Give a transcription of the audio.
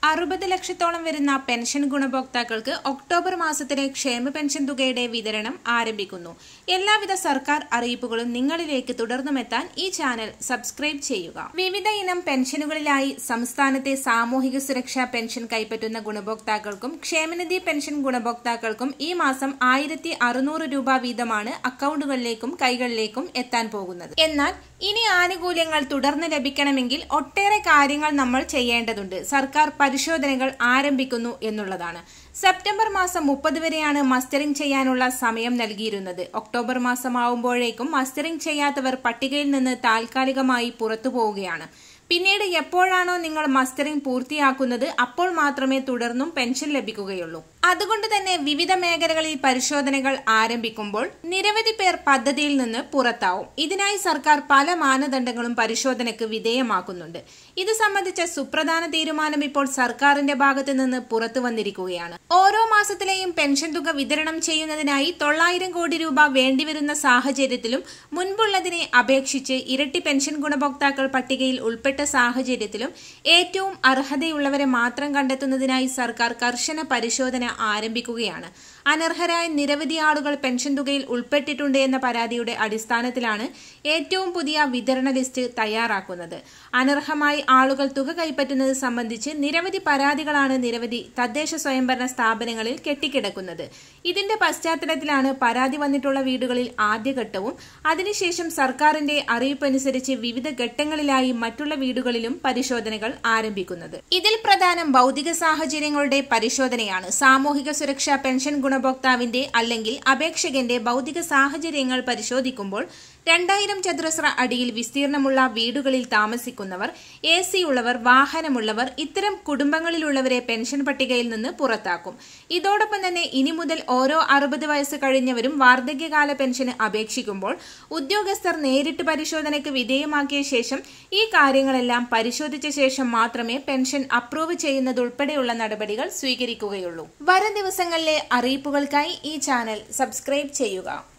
അറുപത് ലക്ഷത്തോളം വരുന്ന പെൻഷൻ ഗുണഭോക്താക്കൾക്ക് ഒക്ടോബർ മാസത്തിലെ ക്ഷേമ പെൻഷൻ തുകയുടെ വിതരണം ആരംഭിക്കുന്നു എല്ലാവിധ സർക്കാർ അറിയിപ്പുകളും നിങ്ങളിലേക്ക് തുടർന്നുമെത്താൻ ഈ ചാനൽ സബ്സ്ക്രൈബ് ചെയ്യുക വിവിധ ഇനം പെൻഷനുകളിലായി സംസ്ഥാനത്തെ സാമൂഹിക സുരക്ഷാ പെൻഷൻ കൈപ്പറ്റുന്ന ഗുണഭോക്താക്കൾക്കും ക്ഷേമനിധി പെൻഷൻ ഗുണഭോക്താക്കൾക്കും ഈ മാസം ആയിരത്തി അറുന്നൂറ് രൂപ വീതമാണ് അക്കൗണ്ടുകളിലേക്കും കൈകളിലേക്കും എത്താൻ പോകുന്നത് എന്നാൽ ഇനി ആനുകൂല്യങ്ങൾ തുടർന്ന് ലഭിക്കണമെങ്കിൽ ഒട്ടേറെ കാര്യങ്ങൾ നമ്മൾ ചെയ്യേണ്ടതുണ്ട് സർക്കാർ പരിശോധനകൾ ആരംഭിക്കുന്നു എന്നുള്ളതാണ് സെപ്റ്റംബർ മാസം മുപ്പത് വരെയാണ് മസ്റ്ററിംഗ് ചെയ്യാനുള്ള സമയം നൽകിയിരുന്നത് ഒക്ടോബർ മാസമാവുമ്പോഴേക്കും മസ്റ്ററിംഗ് ചെയ്യാത്തവർ പട്ടികയിൽ നിന്ന് താൽക്കാലികമായി പുറത്തു പോവുകയാണ് പിന്നീട് എപ്പോഴാണോ നിങ്ങൾ മസ്റ്ററിംഗ് പൂർത്തിയാക്കുന്നത് അപ്പോൾ മാത്രമേ തുടർന്നും പെൻഷൻ ലഭിക്കുകയുള്ളൂ അതുകൊണ്ട് തന്നെ വിവിധ മേഖലകളിൽ പരിശോധനകൾ ആരംഭിക്കുമ്പോൾ നിരവധി പേർ പദ്ധതിയിൽ നിന്ന് പുറത്താവും ഇതിനായി സർക്കാർ പല മാനദണ്ഡങ്ങളും പരിശോധനയ്ക്ക് വിധേയമാക്കുന്നുണ്ട് ഇത് സംബന്ധിച്ച സുപ്രധാന തീരുമാനം ഇപ്പോൾ സർക്കാരിന്റെ ഭാഗത്തു നിന്ന് പുറത്തു വന്നിരിക്കുകയാണ് ഓരോ മാസത്തിലെയും പെൻഷൻ തുക വിതരണം ചെയ്യുന്നതിനായി തൊള്ളായിരം കോടി രൂപ വേണ്ടിവരുന്ന സാഹചര്യത്തിലും മുൻപുള്ളതിനെ അപേക്ഷിച്ച് ഇരട്ടി പെൻഷൻ ഗുണഭോക്താക്കൾ പട്ടികയിൽ ഉൾപ്പെട്ട സാഹചര്യത്തിലും ഏറ്റവും അർഹതയുള്ളവരെ മാത്രം കണ്ടെത്തുന്നതിനായി സർക്കാർ കർശന പരിശോധന ആരംഭിക്കുകയാണ് അനർഹരായ നിരവധി ആളുകൾ പെൻഷൻ തുകയിൽ ഉൾപ്പെട്ടിട്ടുണ്ട് എന്ന പരാതിയുടെ അടിസ്ഥാനത്തിലാണ് ഏറ്റവും പുതിയ വിതരണ ലിസ്റ്റ് തയ്യാറാക്കുന്നത് അനർഹമായി ആളുകൾ തുക കൈപ്പറ്റുന്നത് സംബന്ധിച്ച് നിരവധി പരാതികളാണ് നിരവധി തദ്ദേശ സ്വയംഭരണ സ്ഥാപനങ്ങളിൽ കെട്ടിക്കിടക്കുന്നത് ഇതിന്റെ പശ്ചാത്തലത്തിലാണ് പരാതി വന്നിട്ടുള്ള വീടുകളിൽ ആദ്യഘട്ടവും അതിനുശേഷം സർക്കാരിന്റെ അറിയിപ്പനുസരിച്ച് വിവിധ ഘട്ടങ്ങളിലായി മറ്റുള്ള വീടുകളിലും പരിശോധനകൾ ആരംഭിക്കുന്നത് ഇതിൽ പ്രധാനം ഭൗതിക സാഹചര്യങ്ങളുടെ പരിശോധനയാണ് സാമൂഹിക സുരക്ഷാ പെൻഷൻ ഗുണഭോക്താവിന്റെ അല്ലെങ്കിൽ അപേക്ഷകന്റെ ഭൗതിക സാഹചര്യങ്ങൾ പരിശോധിക്കുമ്പോൾ രണ്ടായിരം ചതുരശ്ര അടിയിൽ വിസ്തീർണമുള്ള വീടുകളിൽ താമസിക്കുന്നവർ എ സി ഉള്ളവർ വാഹനമുള്ളവർ ഇത്തരം കുടുംബങ്ങളിലുള്ളവരെ പെൻഷൻ പട്ടികയിൽ നിന്ന് പുറത്താക്കും ഇതോടൊപ്പം തന്നെ ഇനി മുതൽ ഓരോ അറുപത് വയസ്സ് കഴിഞ്ഞവരും വാർദ്ധക്യകാല പെൻഷന് അപേക്ഷിക്കുമ്പോൾ ഉദ്യോഗസ്ഥർ നേരിട്ട് പരിശോധനയ്ക്ക് വിധേയമാക്കിയ ശേഷം ഈ കാര്യങ്ങളെല്ലാം പരിശോധിച്ച ശേഷം മാത്രമേ പെൻഷൻ അപ്രൂവ് ചെയ്യുന്നതുൾപ്പെടെയുള്ള നടപടികൾ സ്വീകരിക്കുകയുള്ളൂ വരും ദിവസങ്ങളിലെ അറിയിപ്പുകൾക്കായി ഈ ചാനൽ സബ്സ്ക്രൈബ് ചെയ്യുക